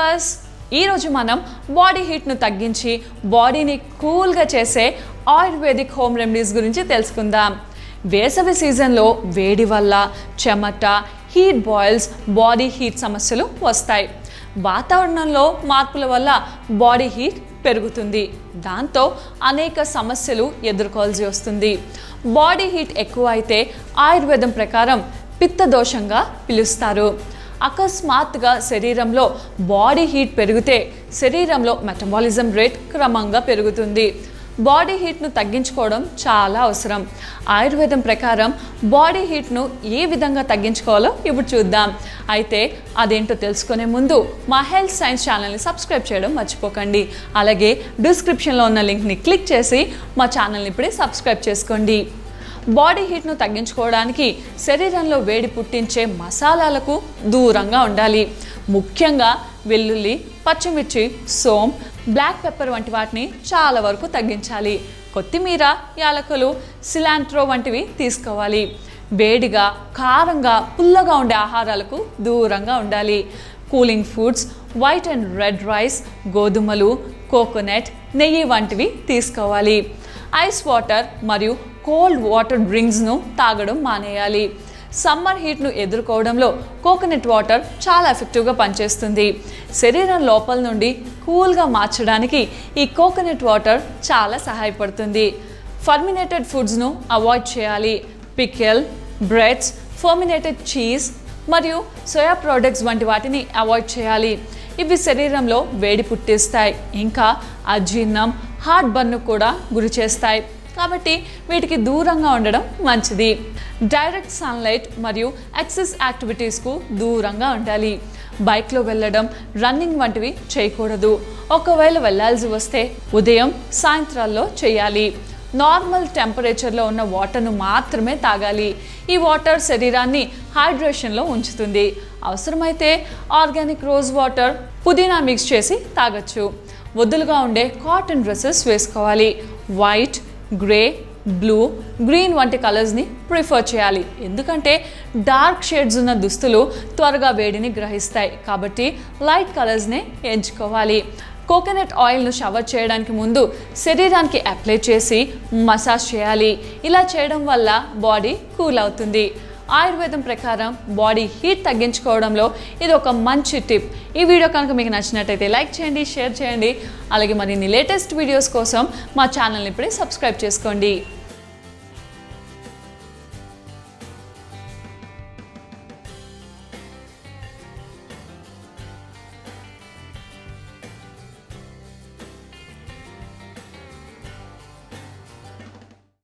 viewers ఈరోజు మనం body హీట్ను తగ్గించి బాడీని కూల్గా చేసే ఆయుర్వేదిక్ హోమ్ రెమెడీస్ గురించి తెలుసుకుందాం వేసవి సీజన్లో వేడి వల్ల చెమట హీట్ బాయిల్స్ బాడీ హీట్ సమస్యలు వస్తాయి వాతావరణంలో మార్పుల వల్ల బాడీ హీట్ పెరుగుతుంది దాంతో అనేక సమస్యలు ఎదుర్కోవాల్సి వస్తుంది బాడీ హీట్ ఎక్కువ అయితే ఆయుర్వేదం ప్రకారం పిత్త దోషంగా పిలుస్తారు అకస్మాత్తుగా శరీరంలో బాడీ హీట్ పెరిగితే శరీరంలో మెటబాలిజం రేట్ క్రమంగా పెరుగుతుంది బాడీ హీట్ను తగ్గించుకోవడం చాలా అవసరం ఆయుర్వేదం ప్రకారం బాడీ హీట్ను ఏ విధంగా తగ్గించుకోవాలో ఇప్పుడు చూద్దాం అయితే అదేంటో తెలుసుకునే ముందు మా హెల్త్ సైన్స్ ఛానల్ని సబ్స్క్రైబ్ చేయడం మర్చిపోకండి అలాగే డిస్క్రిప్షన్లో ఉన్న లింక్ని క్లిక్ చేసి మా ఛానల్ని ఇప్పుడే సబ్స్క్రైబ్ చేసుకోండి బాడీ హీట్ను తగ్గించుకోవడానికి శరీరంలో వేడి పుట్టించే మసాలాలకు దూరంగా ఉండాలి ముఖ్యంగా వెల్లుల్లి పచ్చిమిర్చి సోమ్ బ్లాక్ పెప్పర్ వంటి వాటిని చాలా వరకు తగ్గించాలి కొత్తిమీర యాలకులు సిలాంట్రో వంటివి తీసుకోవాలి వేడిగా కారంగా పుల్లగా ఉండే ఆహారాలకు దూరంగా ఉండాలి cooling foods white and red rice గోధుమలు కోకోనట్ నెయ్యి వంటివి తీసుకోవాలి ఐస్ వాటర్ మరియు కోల్డ్ వాటర్ డ్రింక్స్ను తాగడం మానేయాలి సమ్మర్ హీట్ను ఎదుర్కోవడంలో కోకోనట్ వాటర్ చాలా ఎఫెక్టివ్గా పనిచేస్తుంది శరీరం లోపల నుండి కూల్గా మార్చడానికి ఈ కోకోనట్ వాటర్ చాలా సహాయపడుతుంది ఫర్మినేటెడ్ ఫుడ్స్ను అవాయిడ్ చేయాలి పికెల్ బ్రెడ్స్ ఫర్మినేటెడ్ చీజ్ మరియు సోయా ప్రోడక్ట్స్ వంటి వాటిని అవాయిడ్ చేయాలి ఇవి శరీరంలో వేడి పుట్టిస్తాయి ఇంకా అజీర్ణం హార్ట్ బర్న్ కూడా గురి చేస్తాయి కాబట్టి వీటికి దూరంగా ఉండడం మంచిది డైరెక్ట్ సన్లైట్ మరియు ఎక్సెస్ యాక్టివిటీస్కు దూరంగా ఉండాలి బైక్లో వెళ్ళడం రన్నింగ్ వంటివి చేయకూడదు ఒకవేళ వెళ్ళాల్సి వస్తే ఉదయం సాయంత్రాల్లో చేయాలి నార్మల్ టెంపరేచర్లో ఉన్న వాటర్ను మాత్రమే తాగాలి ఈ వాటర్ శరీరాన్ని హైడ్రేషన్లో ఉంచుతుంది అవసరమైతే ఆర్గానిక్ రోజ్ వాటర్ పుదీనా మిక్స్ చేసి తాగొచ్చు వదులుగా ఉండే కాటన్ డ్రెస్సెస్ వేసుకోవాలి వైట్ గ్రే బ్లూ గ్రీన్ వంటి కలర్స్ని ప్రిఫర్ చేయాలి ఎందుకంటే డార్క్ షేడ్స్ ఉన్న దుస్తులు త్వరగా వేడిని గ్రహిస్తాయి కాబట్టి లైట్ కలర్స్నే ఎంచుకోవాలి కోకోనట్ ఆయిల్ను షవర్ చేయడానికి ముందు శరీరానికి అప్లై చేసి మసాజ్ చేయాలి ఇలా చేయడం వల్ల బాడీ కూల్ అవుతుంది ఆయుర్వేదం ప్రకారం బాడీ హీట్ తగ్గించుకోవడంలో ఇది ఒక మంచి టిప్ ఈ వీడియో కనుక మీకు నచ్చినట్టయితే లైక్ చేయండి షేర్ చేయండి అలాగే మరిన్ని లేటెస్ట్ వీడియోస్ కోసం మా ఛానల్ని ఇప్పుడే సబ్స్క్రైబ్ చేసుకోండి